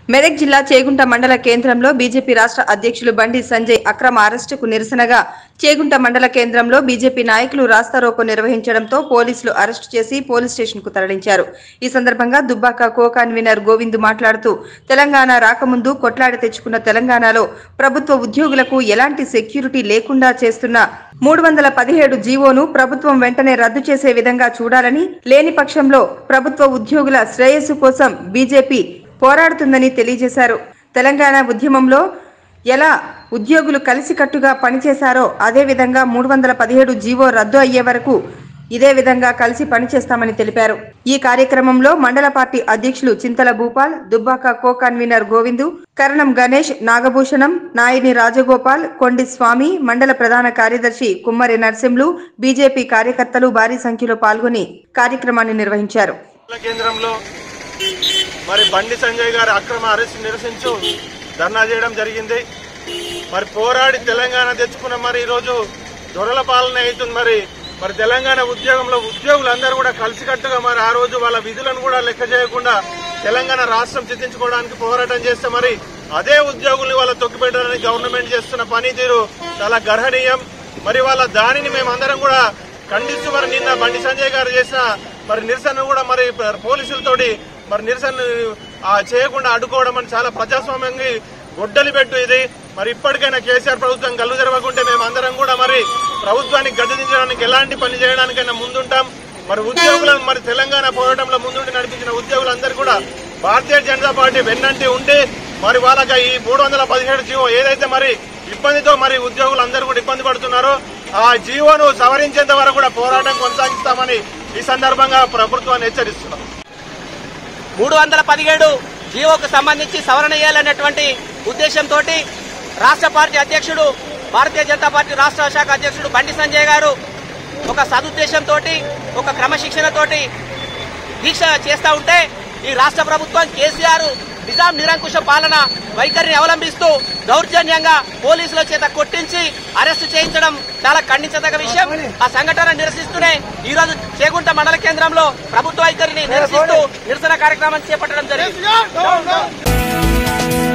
మెదక్ జిల్లా చేగుంట మండల కేంద్రంలో బీజేపీ రాష్ట్ర అధ్యక్షులు బండి సంజయ్ అక్రమ అరెస్టుకు నిరసనగా చేగుంట మండల కేంద్రంలో బీజేపీ నాయకులు రాస్తారోకో నిర్వహించడంతో పోలీసులు అరెస్టు చేసి పోలీస్ స్టేషన్ కు తరలించారు ఈ సందర్భంగా దుబ్బాక కో కన్వీనర్ గోవింద్ మాట్లాడుతూ తెలంగాణ రాకముందు కొట్లాడి తెచ్చుకున్న తెలంగాణలో ప్రభుత్వ ఉద్యోగులకు ఎలాంటి సెక్యూరిటీ లేకుండా చేస్తున్న మూడు వందల పదిహేడు జీవోను ప్రభుత్వం వెంటనే రద్దు చేసే విధంగా చూడాలని లేని పక్షంలో ప్రభుత్వ ఉద్యోగుల శ్రేయస్సు కోసం బీజేపీ పోరాడుతుందని తెలియజేశారు తెలంగాణ ఉద్యమంలో ఎలా ఉద్యోగులు కలిసికట్టుగా పనిచేశారో అదేవిధంగా మూడు వందల పదిహేడు జీవో రద్దు అయ్యే వరకు ఇదే విధంగా కలిసి పనిచేస్తామని తెలిపారు ఈ కార్యక్రమంలో మండల పార్టీ అధ్యక్షులు చింతల భూపాల్ దుబ్బాక కో కన్వీనర్ గోవిందు కరణం గణేష్ నాగభూషణం నాయని రాజగోపాల్ కొండి స్వామి మండల ప్రధాన కార్యదర్శి కుమ్మరి నర్సింలు బీజేపీ కార్యకర్తలు భారీ సంఖ్యలో పాల్గొని కార్యక్రమాన్ని నిర్వహించారు మండల కేంద్రంలో మరి బండి సంజయ్ గారి అక్రమ అరెస్ట్ నిరసించు ధర్నా చేయడం జరిగింది మరి పోరాడి తెలంగాణ తెచ్చుకున్న మరి ఈరోజు దొరల పాలన అవుతుంది మరి మరి తెలంగాణ ఉద్యోగంలో ఉద్యోగులందరూ కూడా కలిసికట్టుగా మరి ఆ రోజు వాళ్ళ విధులను కూడా లెక్క చేయకుండా తెలంగాణ రాష్ట్రం చిత్తించుకోవడానికి పోరాటం చేస్తే మరి అదే ఉద్యోగుల్ని వాళ్ళ తొక్కిపెట్టడానికి గవర్నమెంట్ చేస్తున్న పనితీరు చాలా గర్హనీయం మరి వాళ్ళ దానిని మేమందరం కూడా ఖండిస్తూ మరి నిన్న బండి సంజయ్ గారు చేసిన మరి నిరసన కూడా మరి పోలీసులతోటి మరి నిరసన ఆ, చేయకుండా అడ్డుకోవడం అని చాలా ప్రజాస్వామ్యంగా గొడ్డలి పెట్టు ఇది మరి ఇప్పటికైనా కేసీఆర్ ప్రభుత్వం కళ్ళు తెరవకుంటే మేమందరం కూడా మరి ప్రభుత్వానికి గద్దెదించడానికి ఎలాంటి పని చేయడానికైనా ముందుంటాం మరి ఉద్యోగులను మరి తెలంగాణ పోరాటంలో ముందుండి నడిపించిన ఉద్యోగులందరూ కూడా భారతీయ జనతా పార్టీ వెన్నంటి ఉండి మరి వాళ్ళకి ఈ మూడు వందల పదిహేడు జీవో ఏదైతే మరి ఇబ్బందితో మరి ఉద్యోగులందరూ కూడా ఇబ్బంది పడుతున్నారో ఆ జీవోను సవరించేంత వరకు కూడా పోరాటం కొనసాగిస్తామని ఈ సందర్భంగా ప్రభుత్వాన్ని హెచ్చరిస్తున్నాం మూడు వందల పదిహేడు జీవోకు సంబంధించి సవరణ చేయాలనేటువంటి ఉద్దేశంతో రాష్ట్ర పార్టీ అధ్యక్షుడు భారతీయ జనతా పార్టీ రాష్ట్ర శాఖ అధ్యక్షుడు బండి సంజయ్ గారు ఒక సదుద్దేశంతో ఒక క్రమశిక్షణతోటి దీక్ష చేస్తా ఉంటే ఈ రాష్ట్ర ప్రభుత్వం కేసీఆర్ నిజాం నిరంకుశ పాలన వైఖరిని అవలంబిస్తూ దౌర్జన్యంగా పోలీసుల చేత కొట్టించి అరెస్టు చేయించడం చాలా ఖండించదగ్గ విషయం ఆ సంఘటన నిరసిస్తూనే ఈ రోజు చేగుంట మండల కేంద్రంలో ప్రభుత్వ వైఖరిని నిరసిస్తూ నిరసన కార్యక్రమం చేపట్టడం జరిగింది